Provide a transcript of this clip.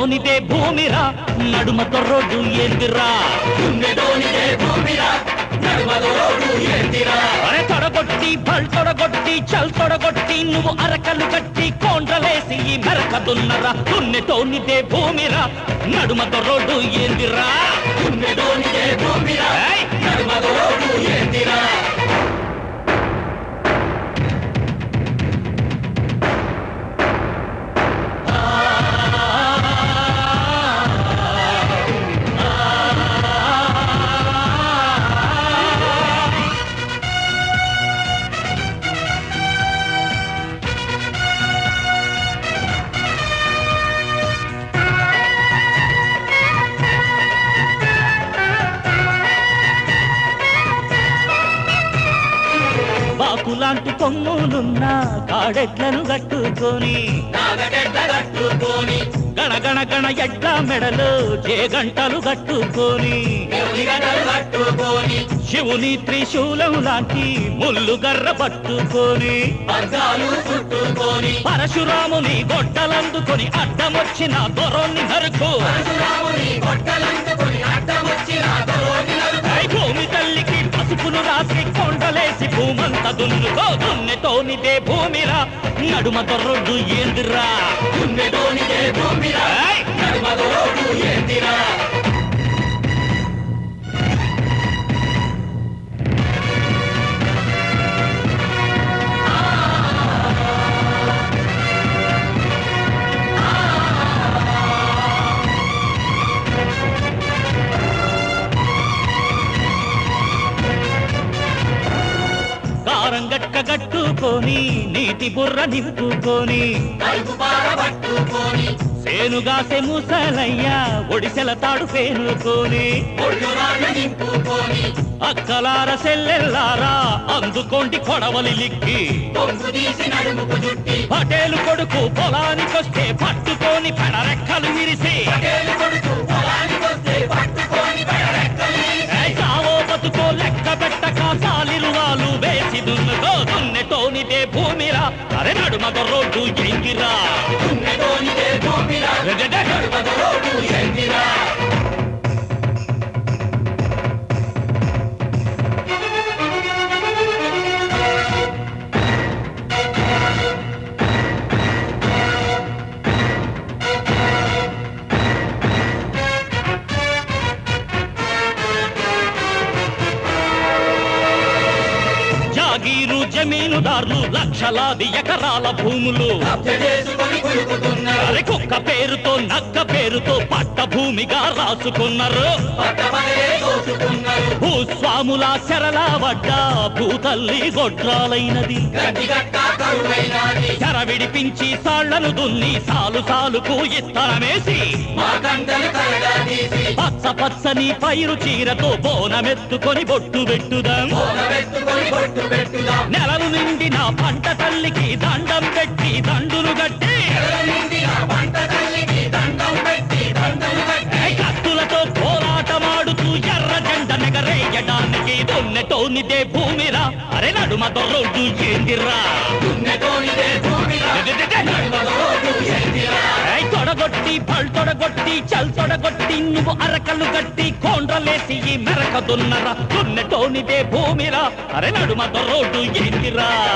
దున్నెతోనిదే భూమిరా నడుమ దొర్రోడ్డు ఏందిరా దున్నెతోనిదే భూమిరా నడుమదో రోడ్డు ఏందిరా అరే తొడగొట్టి బల్ తొడగొట్టి చల్ తొడగొట్టి నువ్వు అరకలు కట్టి కోండ్రలేసి ఈ మెరక దున్నరా దున్నెతోనిదే భూమిరా నడుమ దొర్రోడ్డు ఏందిరా దున్నెతోనిదే భూమిరా ఏయ్! నడుమదో రోడ్డు ఏందిరా బాకులాంటి కొమ్ములున్న కాడెట్లను కట్టుకొని నాగటెట్ల కట్టుకొని గణగణ గణ ఎడ్ల మెడలు చేగంటలు కట్టుకొని దేవుని గడలు కట్టుకొని శివుని త్రిశూలం లాంటి ముళ్ళు గర్ర పట్టుకొని పగ్గాలు చుట్టుకొని పరశురాముని గొడ్డలందుకొని అడ్డమొచ్చిన దొరోన్ని నరుకు పరశురాముని గొట్టలందుకొని అడ్డమొచ్చిన దొరోని నరుకు ఐ భూమి తల్లికి పసుపును రాసి కొండలేసి భూమంత దున్నుకో దున్నెతోనిదే భూమిరా నడుమ దొర్రొడ్డు ఏందిరా దున్నెతోనిదే భూమిరా ఏయ్! నడుమదో రోడ్డు ఏందిరా కారం గట్ట కట్టుకొని నీటి బుర్ర నింపుకొని కలుపు పార పట్టుకొని సేనుగాసె ముసలయ్యా ఒడిసెల తాడు పేనుకొని ఒళ్ళు రాళ్ళు నింపుకొని అక్కలార సెల్లెల్లారా అందుకోండి కొడవలి లిక్కి కొంగు తీసి నడుముకు జుట్టి పటేలు కొడుకు పొలానికొస్తే పట్టుకొని పెడరెక్కలు విరిసి పటేలు కొడుకు పొలానికొస్తే పట్టుకొని పెడరెక్కలు తీసి ఏయ్ సావో బతుకో లెక్క పెట్టక సాలిరువాలు వేసి దున్నుకో దున్నెటోనిదే భూమిరా అరే నడుమగ రోడ్డు ఎంగిరా దున్నెతోనిదే భూమిరా నడుమదో రోడ్డు ఏందిరా జాగీరు జమీనుదారులు లక్షలాది ఎకరాల భూములు కబ్జ చేసుకొని కులుకుతున్నారు అరే కుక్క పేరుతో నక్క పేరుతో పట్ట భూమిగా రాసుకున్నారు పట్టబడే దోచుకున్నారు భూస్వాముల చెరలా పడ్డ భూతల్లి గొడ్రాలైనది గడ్డి గట్ట కరువైనాది చెర విడిపించి సాళ్లను దున్ని సాలు సాలుకు ఇత్తనమేసి మా కంటలు కరగా తీసి పచ్చ పచ్చని పైరు చీరతో బోనమెత్తుకొని బొట్టు పెట్టుదాం పోగబెట్టుకొని బొట్టు పెట్టుదాం నెలలు నిండిన పంట తల్లికి దండం పెట్టి దండులు గట్టి నెల నిండిన పంట తల్లికి దండం పెట్టి దండలు కట్టి ఏయ్ కత్తులతో పోరాటమాడుతూ ఎర్ర జెండ నెగరేయడానికి దున్నెటోనిదే భూమిరా అరే నడుమ దొర్రోడ్డు ఏందిరా దున్నెతోనిదే భూమిరా నడుమదో రోడ్డు ఏందిరా ఏయ్ తొడగొట్టి పల్ తొడగొట్టి చల్ తొడగొట్టి నువ్వు అరకలు గట్టి కోండ్రలేసి ఈ మెరక దున్నరా దున్నెటోనిదే భూమిరా అరే నడుమ దొర్రోడ్డు ఏందిరా